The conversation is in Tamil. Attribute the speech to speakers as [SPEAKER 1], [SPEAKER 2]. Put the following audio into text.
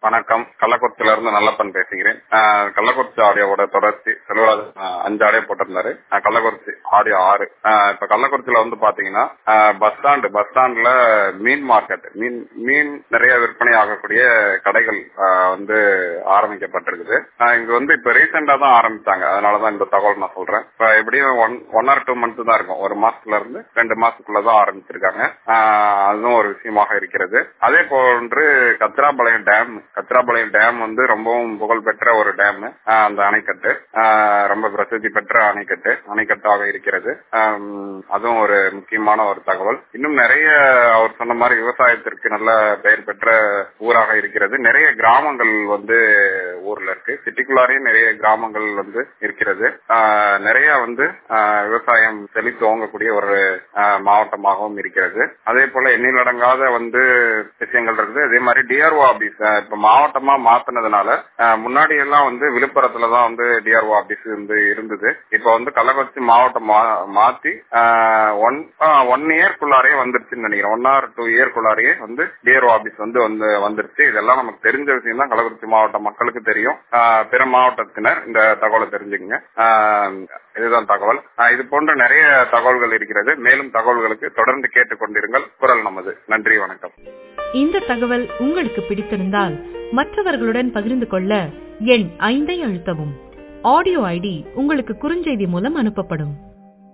[SPEAKER 1] வணக்கம் கள்ளக்குறிச்சியில இருந்து நல்லப்பன் பேசுகிறேன் ஆஹ் கள்ளக்குறிச்சி ஆடியோவோட தொடர்ச்சி செல்வராஜ் ஆஹ் அஞ்சு ஆடியோ போட்டிருந்தாரு ஆஹ் கள்ளக்குறிச்சி ஆடியோ ஆறு ஆஹ் இப்ப கள்ளக்குறிச்சியில வந்து பாத்தீங்கன்னா பஸ் ஸ்டாண்டு பஸ் ஸ்டாண்ட்ல மீன் மார்க்கெட் மீன் மீன் நிறைய விற்பனை ஆகக்கூடிய கடைகள் ஆஹ் வந்து ஆரம்பிக்கப்பட்டிருக்குது ஆஹ் இங்க வந்து இப்ப ரீசெண்டா தான் ஆரம்பிச்சாங்க அதனாலதான் இந்த தகவல் நான் சொல்றேன் இப்ப எப்படியும் one one or two month தான் இருக்கும் ஒரு மாசத்துல இருந்து ரெண்டு மாசத்துக்குள்ளதான் ஆரம்பிச்சிருக்காங்க ஆஹ் அதுவும் ஒரு விஷயமாக இருக்கிறது அதே போன்று கத்திராபாளையம் டேம் கத்திராபாளையம் டேம் வந்து ரொம்பவும் புகழ்பெற்ற ஒரு டேம் அந்த அணைக்கட்டு ஆஹ் ரொம்ப பிரசித்தி பெற்ற அணைக்கட்டு அணைக்கட்டாக இருக்கிறது ஆம், அதுவும் ஒரு முக்கியமான ஒரு தகவல் இன்னும் நிறைய அவர் சொன்ன மாதிரி விவசாயத்திற்கு நல்ல பெயர் பெற்ற ஊராக இருக்கிறது நிறைய கிராமங்கள் வந்து ஊர்ல இருக்கு சிட்டிக்குள்ளாரே நிறைய கிராமங்கள் வந்து இருக்கிறது ஆஹ் நிறைய வந்து ஆஹ் விவசாயம் செழித்து ஓங்கக்கூடிய ஒரு ஆஹ் மாவட்டமாகவும் இருக்கிறது அதே போல எண்ணிலடங்காத வந்து விஷயங்கள் இருக்குது அதே மாதிரி டிஆர்ஓ ஆபீஸ் இப்ப மாவட்டமா மாத்தினதுனால ஆஹ் முன்னாடி எல்லாம் வந்து விழுப்புரத்துல தான் வந்து டிஆர்ஓ ஆபீஸ் வந்து இருந்தது இப்ப வந்து கள்ளக்குறிச்சி மாவட்டம் மா- மாத்தி ஒன் ஒன் இயர்க்குள்ளாரே வந்துருச்சுன்னு நினைக்கிறேன் ஒன் ஆர் டூ இயர்க்குள்ளாரே வந்து டிஆர்ஓ ஆபீஸ் வந்து வந்து வந்துருச்சு இதெல்லாம் நமக்கு தெரிஞ்ச விஷயம் தான் கள்ளக்குறிச்சி மாவட்ட மக்களுக்கு தெரியும் ஆஹ் பிற மாவட்டத்தினர் இந்த தகவலை தெரிஞ்சுக்கங்க ஆஹ் இதுதான் தகவல் ஆஹ் இது போன்ற நிறைய தகவல்கள் இருக்கிறது மேலும் தகவல்களுக்கு தொடர்ந்து கேட்டுக்கொண்டிருங்கள் குரல் நமது நன்றி வணக்கம்
[SPEAKER 2] இந்த தகவல் உங்களுக்கு பிடித்திருந்தால் மற்றவர்களுடன் பகிர்ந்து கொள்ள எண் ஐந்தை அழுத்தவும் ஆடியோ ஐடி உங்களுக்கு குறுஞ்செய்தி மூலம் அனுப்பப்படும்